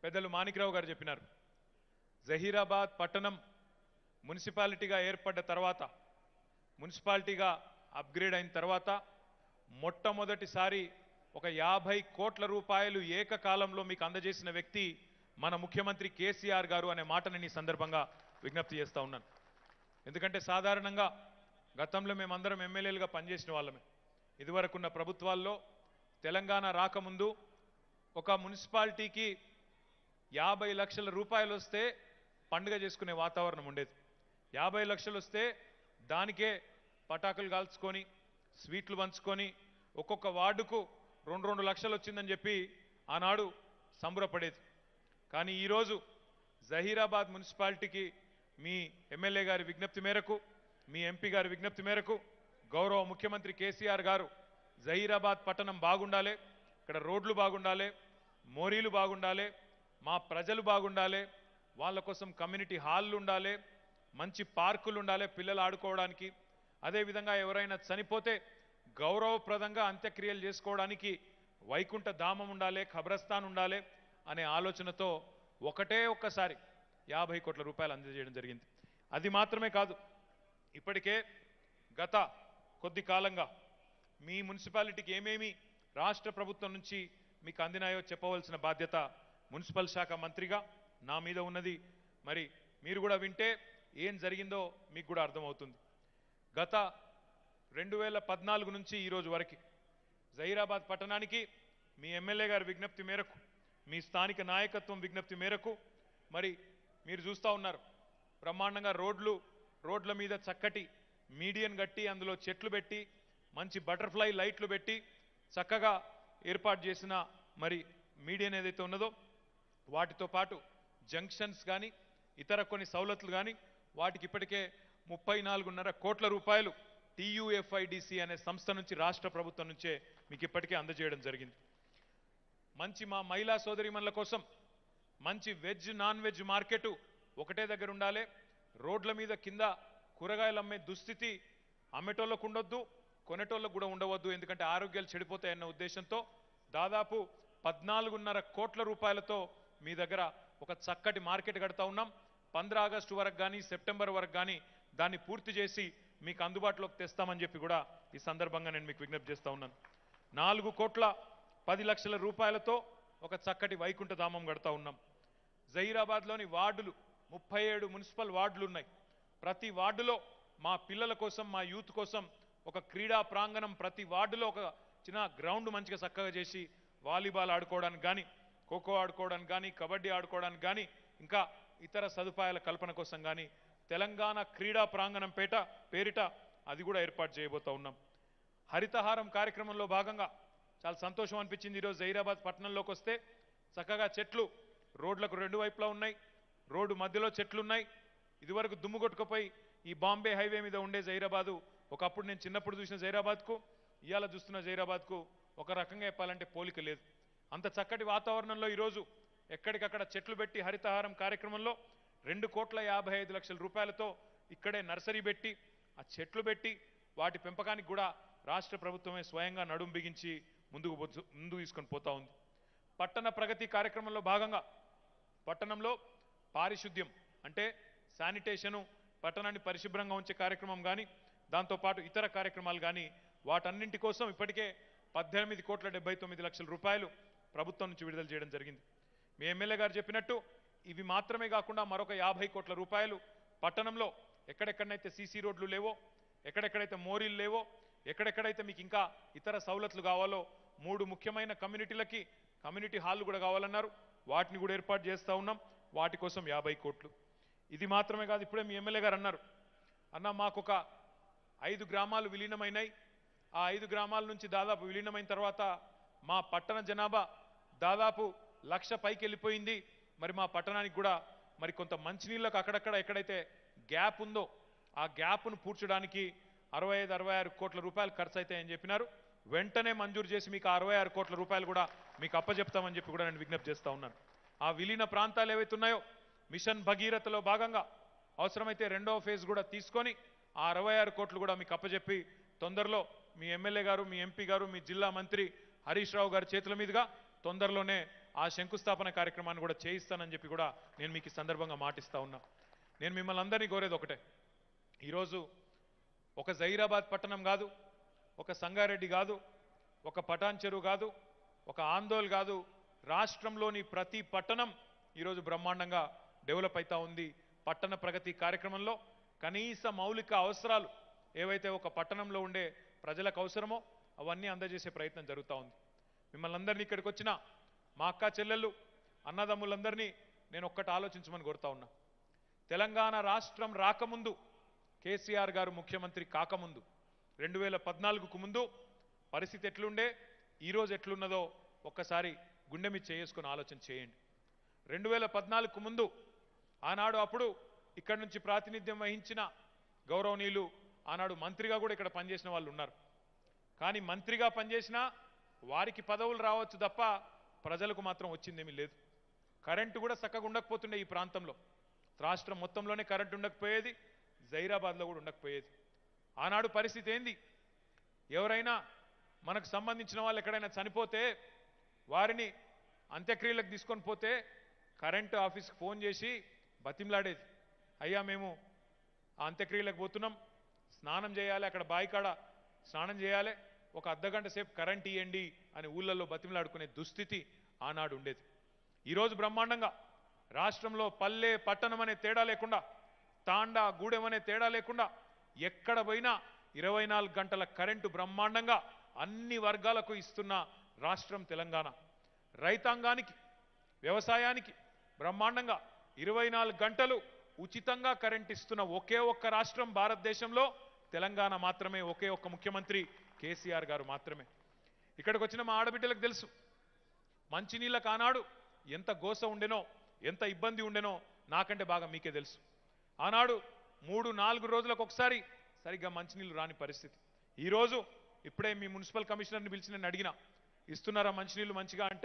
పెద్దలు మాణిక్రావు గారు చెప్పినారు జహీరాబాద్ పట్టణం మున్సిపాలిటీగా ఏర్పడ్డ తర్వాత మున్సిపాలిటీగా అప్గ్రేడ్ అయిన తర్వాత మొట్టమొదటిసారి ఒక యాభై కోట్ల రూపాయలు ఏకకాలంలో మీకు అందజేసిన వ్యక్తి మన ముఖ్యమంత్రి కేసీఆర్ గారు అనే మాటని ఈ సందర్భంగా విజ్ఞప్తి చేస్తా ఉన్నాను ఎందుకంటే సాధారణంగా గతంలో మేమందరం ఎమ్మెల్యేలుగా పనిచేసిన వాళ్ళమే ఇదివరకున్న ప్రభుత్వాల్లో తెలంగాణ రాకముందు ఒక మున్సిపాలిటీకి యాభై లక్షల రూపాయలు వస్తే పండుగ చేసుకునే వాతావరణం ఉండేది యాభై లక్షలు వస్తే దానికే పటాకులు కాల్చుకొని స్వీట్లు పంచుకొని ఒక్కొక్క వార్డుకు రెండు రెండు లక్షలు వచ్చిందని చెప్పి ఆనాడు సంబరపడేది కానీ ఈరోజు జహీరాబాద్ మున్సిపాలిటీకి మీ ఎమ్మెల్యే గారి విజ్ఞప్తి మేరకు మీ ఎంపీ గారి విజ్ఞప్తి మేరకు గౌరవ ముఖ్యమంత్రి కేసీఆర్ గారు జహీరాబాద్ పట్టణం బాగుండాలి ఇక్కడ రోడ్లు బాగుండాలి మోరీలు బాగుండాలి మా ప్రజలు బాగుండాలి వాళ్ళ కోసం కమ్యూనిటీ హాల్లు ఉండాలి మంచి పార్కులు ఉండాలి పిల్లలు ఆడుకోవడానికి అదేవిధంగా ఎవరైనా చనిపోతే గౌరవప్రదంగా అంత్యక్రియలు చేసుకోవడానికి వైకుంఠ ధామం ఉండాలి ఖబ్రస్థాన్ ఉండాలి అనే ఆలోచనతో ఒకటే ఒక్కసారి యాభై కోట్ల రూపాయలు అందజేయడం జరిగింది అది మాత్రమే కాదు ఇప్పటికే గత కొద్ది కాలంగా మీ మున్సిపాలిటీకి ఏమేమి రాష్ట్ర ప్రభుత్వం నుంచి మీకు అందినాయో చెప్పవలసిన బాధ్యత మున్సిపల్ శాఖ మంత్రిగా నా మీద ఉన్నది మరి మీరు కూడా వింటే ఏం జరిగిందో మీకు కూడా అర్థమవుతుంది గత రెండు వేల పద్నాలుగు నుంచి ఈరోజు వరకు జహీరాబాద్ పట్టణానికి మీ ఎమ్మెల్యే గారి విజ్ఞప్తి మేరకు మీ స్థానిక నాయకత్వం విజ్ఞప్తి మేరకు మరి మీరు చూస్తూ ఉన్నారు బ్రహ్మాండంగా రోడ్లు రోడ్ల మీద చక్కటి మీడియన్ కట్టి అందులో చెట్లు పెట్టి మంచి బటర్ఫ్లై లైట్లు పెట్టి చక్కగా ఏర్పాటు చేసిన మరి మీడియన్ ఏదైతే ఉన్నదో వాటితో పాటు జంక్షన్స్ కానీ ఇతర కొన్ని సవలతులు కానీ వాటికి ఇప్పటికే ముప్పై నాలుగున్నర కోట్ల రూపాయలు టీయూఎఫ్ఐడిసి అనే సంస్థ నుంచి రాష్ట్ర ప్రభుత్వం నుంచే మీకు ఇప్పటికే అందజేయడం జరిగింది మంచి మా మహిళా సోదరిమణుల కోసం మంచి వెజ్ నాన్ వెజ్ మార్కెట్ ఒకటే దగ్గర ఉండాలి రోడ్ల మీద కింద కూరగాయలు అమ్మే దుస్థితి అమ్మేటోళ్ళకు ఉండొద్దు కొనేటోళ్ళకు కూడా ఉండవద్దు ఎందుకంటే ఆరోగ్యాలు చెడిపోతాయన్న ఉద్దేశంతో దాదాపు పద్నాలుగున్నర కోట్ల రూపాయలతో మీ దగ్గర ఒక చక్కటి మార్కెట్ కడతా ఉన్నాం పంద్ర ఆగస్టు వరకు కానీ సెప్టెంబర్ వరకు కానీ దాన్ని పూర్తి చేసి మీకు అందుబాటులోకి తెస్తామని చెప్పి కూడా ఈ సందర్భంగా నేను మీకు విజ్ఞప్తి చేస్తా ఉన్నాను నాలుగు కోట్ల పది లక్షల రూపాయలతో ఒక చక్కటి వైకుంఠ ధామం కడతా ఉన్నాం జహీరాబాద్లోని వార్డులు ముప్పై ఏడు మున్సిపల్ వార్డులు ఉన్నాయి ప్రతి వార్డులో మా పిల్లల కోసం మా యూత్ కోసం ఒక క్రీడా ప్రాంగణం ప్రతి వార్డులో ఒక చిన్న గ్రౌండ్ మంచిగా చక్కగా చేసి వాలీబాల్ ఆడుకోవడానికి కానీ ఖోఖో ఆడుకోవడానికి కానీ కబడ్డీ ఆడుకోవడానికి కానీ ఇంకా ఇతర సదుపాయాల కల్పన కోసం కానీ తెలంగాణ క్రీడా ప్రాంగణం పేట పేరిట అది కూడా ఏర్పాటు చేయబోతా ఉన్నాం హరితహారం కార్యక్రమంలో భాగంగా చాలా సంతోషం అనిపించింది ఈరోజు జైరాబాద్ పట్టణంలోకి వస్తే చక్కగా చెట్లు రోడ్లకు రెండు వైపులా ఉన్నాయి రోడ్డు మధ్యలో చెట్లున్నాయి ఇదివరకు దుమ్ము కొట్టుకుపోయి ఈ బాంబే హైవే మీద ఉండే జైరాబాదు ఒకప్పుడు నేను చిన్నప్పుడు చూసిన జైరాబాద్కు ఇవాళ చూస్తున్న జైరాబాద్కు ఒక రకంగా చెప్పాలంటే పోలిక లేదు అంత చక్కటి వాతావరణంలో ఈరోజు ఎక్కడికక్కడ చెట్లు పెట్టి హరితహారం కార్యక్రమంలో రెండు కోట్ల యాభై ఐదు లక్షల రూపాయలతో ఇక్కడే నర్సరీ పెట్టి ఆ చెట్లు పెట్టి వాటి పెంపకానికి కూడా రాష్ట్ర ప్రభుత్వమే స్వయంగా నడుం బిగించి ముందుకు పోతు- ముందుకు తీసుకొని పోతా ఉంది పట్టణ ప్రగతి కార్యక్రమంలో భాగంగా పట్టణంలో పారిశుద్ధ్యం అంటే శానిటేషను పట్టణాన్ని పరిశుభ్రంగా ఉంచే కార్యక్రమం కానీ దాంతోపాటు ఇతర కార్యక్రమాలు కానీ వాటన్నింటి కోసం ఇప్పటికే పద్దెనిమిది కోట్ల డెబ్బై తొమ్మిది లక్షల రూపాయలు ప్రభుత్వం నుంచి విడుదల చేయడం జరిగింది మీ ఎమ్మెల్యే గారు చెప్పినట్టు ఇవి మాత్రమే కాకుండా మరొక యాభై కోట్ల రూపాయలు పట్టణంలో ఎక్కడెక్కడనైతే సీసీ రోడ్లు లేవో ఎక్కడెక్కడైతే మోరీలు లేవో ఎక్కడెక్కడైతే మీకు ఇంకా ఇతర సవలతులు కావాలో మూడు ముఖ్యమైన కమ్యూనిటీలకి కమ్యూనిటీ హాల్ కూడా కావాలన్నారు వాటిని కూడా ఏర్పాటు చేస్తూ ఉన్నాం వాటి కోసం యాభై కోట్లు ఇది మాత్రమే కాదు ఇప్పుడే మీ ఎమ్మెల్యే గారు అన్నారు అన్న మాకొక ఐదు గ్రామాలు విలీనమైనాయి ఆ ఐదు గ్రామాల నుంచి దాదాపు విలీనమైన తర్వాత మా పట్టణ జనాభా దాదాపు లక్ష పైకి వెళ్ళిపోయింది మరి మా పట్టణానికి కూడా మరి కొంత మంచినీళ్ళకు అక్కడక్కడ ఎక్కడైతే గ్యాప్ ఉందో ఆ గ్యాప్ను పూడ్చడానికి అరవై ఐదు అరవై ఆరు కోట్ల రూపాయలు ఖర్చు అవుతాయని చెప్పినారు వెంటనే మంజూరు చేసి మీకు ఆ అరవై ఆరు కోట్ల రూపాయలు కూడా మీకు అప్పచెప్తామని చెప్పి కూడా నేను విజ్ఞప్తి చేస్తా ఉన్నాను ఆ విలీన ప్రాంతాలు ఏవైతే ఉన్నాయో మిషన్ భగీరథలో భాగంగా అవసరమైతే రెండవ ఫేజ్ కూడా తీసుకొని ఆ అరవై ఆరు కోట్లు కూడా మీకు అప్పచెప్పి తొందరలో మీ ఎమ్మెల్యే గారు మీ ఎంపీ గారు మీ జిల్లా మంత్రి హరీష్ రావు గారి చేతుల మీదుగా తొందరలోనే ఆ శంకుస్థాపన కార్యక్రమాన్ని కూడా చేయిస్తానని చెప్పి కూడా నేను మీకు ఈ సందర్భంగా మాటిస్తా ఉన్నా నేను మిమ్మల్ని అందరినీ కోరేది ఒకటే ఈరోజు ఒక జైరాబాద్ పట్టణం కాదు ఒక సంగారెడ్డి కాదు ఒక పటాన్ చెరువు కాదు ఒక ఆందోళ్ కాదు రాష్ట్రంలోని ప్రతి పట్టణం ఈరోజు బ్రహ్మాండంగా డెవలప్ అవుతా ఉంది పట్టణ ప్రగతి కార్యక్రమంలో కనీస మౌలిక అవసరాలు ఏవైతే ఒక పట్టణంలో ఉండే ప్రజలకు అవసరమో అవన్నీ అందజేసే ప్రయత్నం జరుగుతూ ఉంది మిమ్మల్ని అందరినీ ఇక్కడికి వచ్చిన మా అక్క చెల్లెళ్ళు అన్నదమ్ములందరినీ నేను ఒక్కటి ఆలోచించమని కోరుతా ఉన్నా తెలంగాణ రాష్ట్రం రాకముందు కేసీఆర్ గారు ముఖ్యమంత్రి కాకముందు రెండు వేల పద్నాలుగుకు ముందు పరిస్థితి ఎట్లుండే ఈరోజు ఎట్లున్నదో ఒక్కసారి గుండె మీద చేసుకుని ఆలోచన చేయండి రెండు వేల పద్నాలుగుకు ముందు ఆనాడు అప్పుడు ఇక్కడి నుంచి ప్రాతినిధ్యం వహించిన గౌరవనీయులు ఆనాడు మంత్రిగా కూడా ఇక్కడ పనిచేసిన వాళ్ళు ఉన్నారు కానీ మంత్రిగా పనిచేసినా వారికి పదవులు రావచ్చు తప్ప ప్రజలకు మాత్రం వచ్చిందేమీ లేదు కరెంటు కూడా చక్కగా ఉండకపోతుండే ఈ ప్రాంతంలో రాష్ట్రం మొత్తంలోనే కరెంటు ఉండకపోయేది జైరాబాద్లో కూడా ఉండకపోయేది ఆనాడు పరిస్థితి ఏంది ఎవరైనా మనకు సంబంధించిన వాళ్ళు ఎక్కడైనా చనిపోతే వారిని అంత్యక్రియలకు తీసుకొని పోతే కరెంటు ఆఫీస్కి ఫోన్ చేసి బతిమలాడేది అయ్యా మేము ఆ అంత్యక్రియలకు పోతున్నాం స్నానం చేయాలి అక్కడ బావి కాడ స్నానం చేయాలి ఒక అర్ధగంట సేపు కరెంట్ ఇవ్వండి అని ఊళ్ళల్లో బతిమలాడుకునే దుస్థితి ఆనాడు ఉండేది ఈరోజు బ్రహ్మాండంగా రాష్ట్రంలో పల్లె పట్టణం అనే తేడా లేకుండా తాండా గూడెం అనే తేడా లేకుండా ఎక్కడ పోయినా ఇరవై నాలుగు గంటల కరెంటు బ్రహ్మాండంగా అన్ని వర్గాలకు ఇస్తున్న రాష్ట్రం తెలంగాణ రైతాంగానికి వ్యవసాయానికి బ్రహ్మాండంగా ఇరవై నాలుగు గంటలు ఉచితంగా కరెంట్ ఇస్తున్న ఒకే ఒక్క రాష్ట్రం భారతదేశంలో తెలంగాణ మాత్రమే ఒకే ఒక్క ముఖ్యమంత్రి కేసీఆర్ గారు మాత్రమే ఇక్కడికి వచ్చిన మా ఆడబిడ్డలకు తెలుసు మంచినీళ్ళకు ఆనాడు ఎంత గోస ఉండెనో ఎంత ఇబ్బంది ఉండెనో నాకంటే బాగా మీకే తెలుసు ఆనాడు మూడు నాలుగు రోజులకు ఒకసారి సరిగ్గా మంచినీళ్ళు రాని పరిస్థితి ఈరోజు ఇప్పుడే మీ మున్సిపల్ కమిషనర్ని పిలిచి నేను అడిగిన ఇస్తున్నారా మంచినీళ్ళు మంచిగా అంటే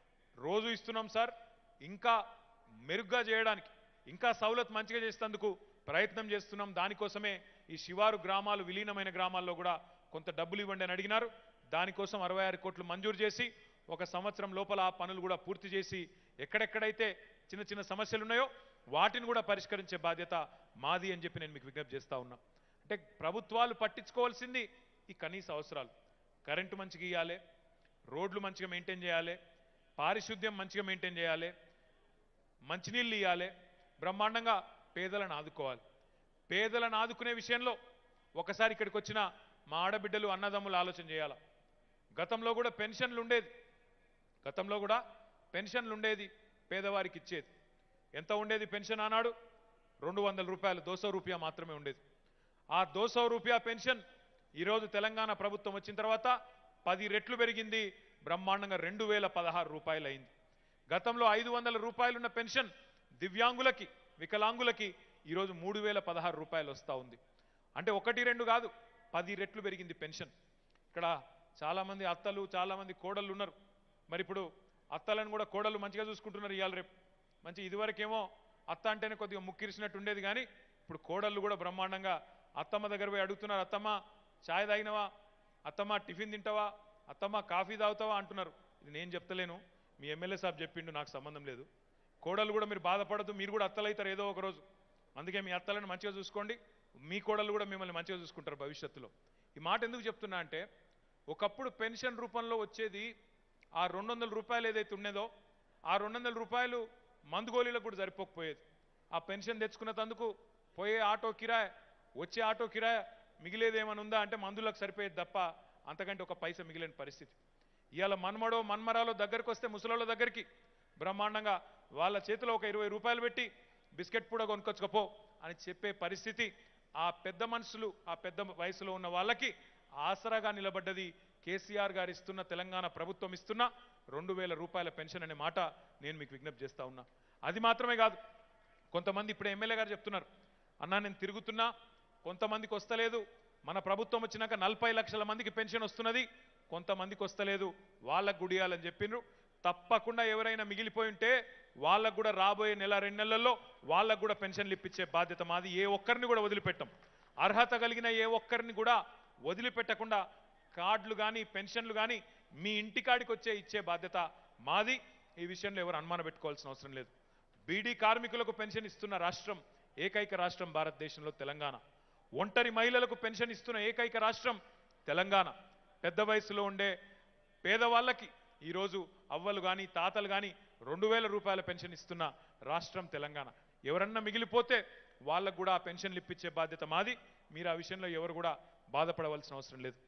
రోజు ఇస్తున్నాం సార్ ఇంకా మెరుగ్గా చేయడానికి ఇంకా సౌలత్ మంచిగా చేసేందుకు ప్రయత్నం చేస్తున్నాం దానికోసమే ఈ శివారు గ్రామాలు విలీనమైన గ్రామాల్లో కూడా కొంత డబ్బులు ఇవ్వండి అని అడిగినారు దానికోసం అరవై ఆరు కోట్లు మంజూరు చేసి ఒక సంవత్సరం లోపల ఆ పనులు కూడా పూర్తి చేసి ఎక్కడెక్కడైతే చిన్న చిన్న సమస్యలు ఉన్నాయో వాటిని కూడా పరిష్కరించే బాధ్యత మాది అని చెప్పి నేను మీకు విజ్ఞప్తి చేస్తా ఉన్నా అంటే ప్రభుత్వాలు పట్టించుకోవాల్సింది ఈ కనీస అవసరాలు కరెంటు మంచిగా ఇవ్వాలి రోడ్లు మంచిగా మెయింటైన్ చేయాలి పారిశుద్ధ్యం మంచిగా మెయింటైన్ చేయాలి మంచినీళ్ళు ఇవ్వాలి బ్రహ్మాండంగా పేదలను ఆదుకోవాలి పేదలను ఆదుకునే విషయంలో ఒకసారి ఇక్కడికి వచ్చిన మా ఆడబిడ్డలు అన్నదమ్ములు ఆలోచన చేయాల గతంలో కూడా పెన్షన్లు ఉండేది గతంలో కూడా పెన్షన్లు ఉండేది పేదవారికి ఇచ్చేది ఎంత ఉండేది పెన్షన్ ఆనాడు రెండు వందల రూపాయలు దోసో రూపాయ మాత్రమే ఉండేది ఆ దోసో రూపాయ పెన్షన్ ఈరోజు తెలంగాణ ప్రభుత్వం వచ్చిన తర్వాత పది రెట్లు పెరిగింది బ్రహ్మాండంగా రెండు వేల పదహారు రూపాయలు అయింది గతంలో ఐదు వందల రూపాయలున్న పెన్షన్ దివ్యాంగులకి వికలాంగులకి ఈరోజు మూడు వేల పదహారు రూపాయలు వస్తూ ఉంది అంటే ఒకటి రెండు కాదు పది రెట్లు పెరిగింది పెన్షన్ ఇక్కడ చాలామంది అత్తలు చాలామంది కోడళ్ళు ఉన్నారు మరి ఇప్పుడు అత్తలను కూడా కోడళ్ళు మంచిగా చూసుకుంటున్నారు ఇవాళ రేపు మంచి ఇదివరకేమో అత్త అంటేనే కొద్దిగా ముక్కిరిసినట్టు ఉండేది కానీ ఇప్పుడు కోడళ్ళు కూడా బ్రహ్మాండంగా అత్తమ్మ దగ్గర పోయి అడుగుతున్నారు అత్తమ్మ ఛాయ్ తాగినవా అత్తమ్మ టిఫిన్ తింటావా అత్తమ్మ కాఫీ తాగుతావా అంటున్నారు ఇది నేను చెప్తలేను మీ ఎమ్మెల్యే సాబ్ చెప్పిండు నాకు సంబంధం లేదు కోడళ్ళు కూడా మీరు బాధపడద్దు మీరు కూడా అత్తలవుతారు ఏదో ఒక రోజు అందుకే మీ అత్తలను మంచిగా చూసుకోండి మీ కోడళ్ళు కూడా మిమ్మల్ని మంచిగా చూసుకుంటారు భవిష్యత్తులో ఈ మాట ఎందుకు చెప్తున్నా అంటే ఒకప్పుడు పెన్షన్ రూపంలో వచ్చేది ఆ రెండు వందల రూపాయలు ఏదైతే ఉండేదో ఆ రెండు వందల రూపాయలు మందు గోళీలకు కూడా సరిపోకపోయేది ఆ పెన్షన్ తెచ్చుకున్న తందుకు పోయే ఆటో కిరాయ్ వచ్చే ఆటో కిరాయ్ మిగిలేది ఏమైనా ఉందా అంటే మందులకు సరిపోయేది తప్ప అంతకంటే ఒక పైస మిగిలిన పరిస్థితి ఇవాళ మన్మడో మన్మరాలో దగ్గరికి వస్తే ముసలోళ్ళ దగ్గరికి బ్రహ్మాండంగా వాళ్ళ చేతిలో ఒక ఇరవై రూపాయలు పెట్టి బిస్కెట్ కూడా కొనుక్కొచ్చుకపో అని చెప్పే పరిస్థితి ఆ పెద్ద మనుషులు ఆ పెద్ద వయసులో ఉన్న వాళ్ళకి ఆసరాగా నిలబడ్డది కేసీఆర్ గారు ఇస్తున్న తెలంగాణ ప్రభుత్వం ఇస్తున్న రెండు వేల రూపాయల పెన్షన్ అనే మాట నేను మీకు విజ్ఞప్తి చేస్తా ఉన్నా అది మాత్రమే కాదు కొంతమంది ఇప్పుడు ఎమ్మెల్యే గారు చెప్తున్నారు అన్నా నేను తిరుగుతున్నా కొంతమందికి వస్తలేదు మన ప్రభుత్వం వచ్చినాక నలభై లక్షల మందికి పెన్షన్ వస్తున్నది కొంతమందికి వస్తలేదు వాళ్ళకు గుడియాలని చెప్పిండ్రు తప్పకుండా ఎవరైనా మిగిలిపోయి ఉంటే వాళ్ళకు కూడా రాబోయే నెల రెండు నెలల్లో వాళ్ళకు కూడా పెన్షన్లు ఇప్పించే బాధ్యత మాది ఏ ఒక్కరిని కూడా వదిలిపెట్టం అర్హత కలిగిన ఏ ఒక్కరిని కూడా వదిలిపెట్టకుండా కార్డులు కానీ పెన్షన్లు కానీ మీ ఇంటికాడికి వచ్చే ఇచ్చే బాధ్యత మాది ఈ విషయంలో ఎవరు అనుమానం పెట్టుకోవాల్సిన అవసరం లేదు బీడీ కార్మికులకు పెన్షన్ ఇస్తున్న రాష్ట్రం ఏకైక రాష్ట్రం భారతదేశంలో తెలంగాణ ఒంటరి మహిళలకు పెన్షన్ ఇస్తున్న ఏకైక రాష్ట్రం తెలంగాణ పెద్ద వయసులో ఉండే పేదవాళ్ళకి ఈరోజు అవ్వలు కానీ తాతలు కానీ రెండు వేల రూపాయల పెన్షన్ ఇస్తున్న రాష్ట్రం తెలంగాణ ఎవరన్నా మిగిలిపోతే వాళ్ళకు కూడా ఆ పెన్షన్లు ఇప్పించే బాధ్యత మాది మీరు ఆ విషయంలో ఎవరు కూడా బాధపడవలసిన అవసరం లేదు